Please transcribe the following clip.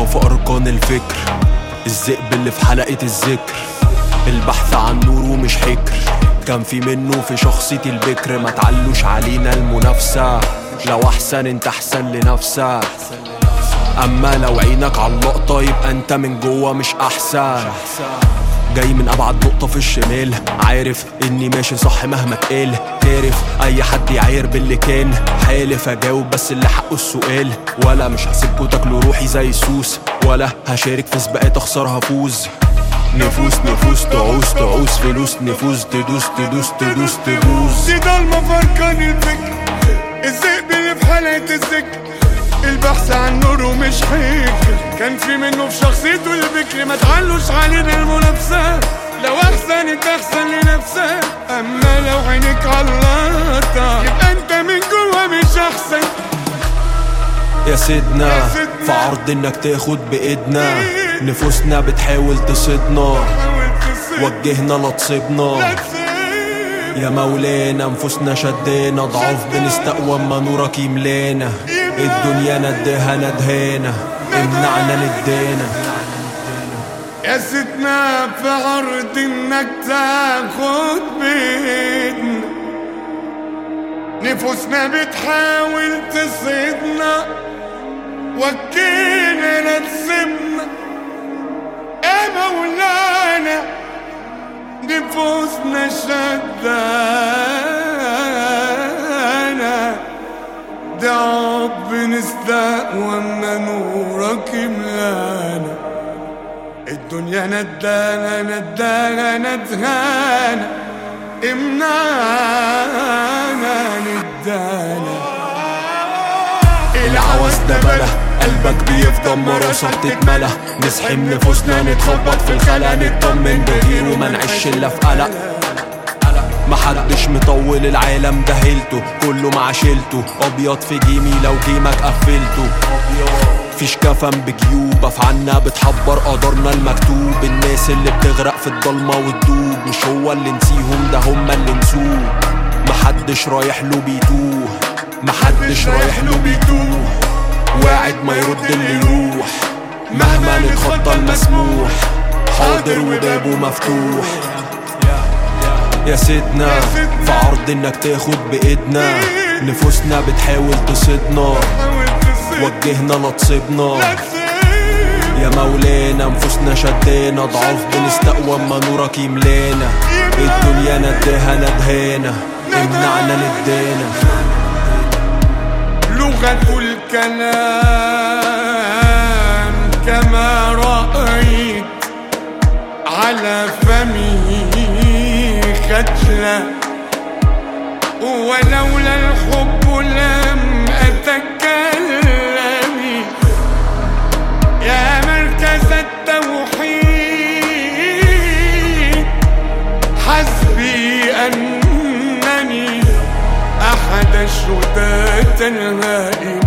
في أركان الفكر الذئب اللي في حلقة الذكر البحث عن نور ومش حكر كان في منه في شخصيتي البكر ما تعلوش علينا المنافسة لو أحسن انت أحسن لنفسك أما لو عينك على اللقطة يبقى انت من جوه مش أحسن جاي من ابعد نقطة في الشمال عارف اني ماشي صح مهما تقال كارف اي حد يعاير باللي كان حالف اجاوب بس اللي حقه السؤال ولا مش هسيبكوا تاكلوا روحي زي السوس ولا هشارك في سباقات اخسرها فوز نفوس نفوس تعوز تعوز فلوس نفوس تدوس تدوس تدوس تدوس دي ضلمة فرقان الفكر الذئب اللي في حلقة الذكر البحث عن نور ومش حكر كان في منه في شخصيته البكر ما تعلوش علينا المنافسة لو احسن انت احسن لنفسك اما لو عينك علقتها يبقى انت من جوا مش احسن يا سيدنا يا سيدنا. في عرض انك تاخد بايدنا نفوسنا بتحاول تصيدنا حاول تصير وجهنا لا تصيبنا لا تصير يا مولانا نفوسنا شدانا ضعاف بنستقوى اما نورك يملانا الدنيا نداها ندهانا امنعنا ندانا يا ستنا في عرض انك تاخد بيدنا نفوسنا بتحاول تصيدنا وكينا لا تسيبنا يا مولانا نفوسنا شدانا ضعف بنستقوى اما نورك يملانا الدنيا ندانا ندانا ندهانا امنعنا ندانا العوز ده بلا قلبك بيفضل مراسة بتتملى نسحم نفوسنا نتخبط في الخلا نطمن بغير وما نعيش الا في قلق محدش مطول العالم ده هيلته كله مع شيلته ابيض في جيمي لو جيمك قفلته فيش كفن بجيوب افعالنا بتحبر قدرنا المكتوب الناس اللي بتغرق في الضلمة وتدوب مش هو اللي نسيهم ده هما اللي نسوه محدش رايح له بيتوه محدش رايح له بيتوه واعد ما يرد اللي يروح مهما نتخطى المسموح حاضر وبابه مفتوح يا سيدنا في عرض انك تاخد بايدنا نفوسنا بتحاول تصيدنا حاول تصير وجهنا لا تصيبنا لا تصير يا مولانا نفوسنا شدانا ضعاف بنستقوى اما نورك يملانا الدنيا نداها ندهانا امنعنا ندانا لغة الكلام كما رأيت على فمي خجلة ولولا الحب لم أتكلم يا مركز التوحيد حسبي أنني أحد الشتات الهائلين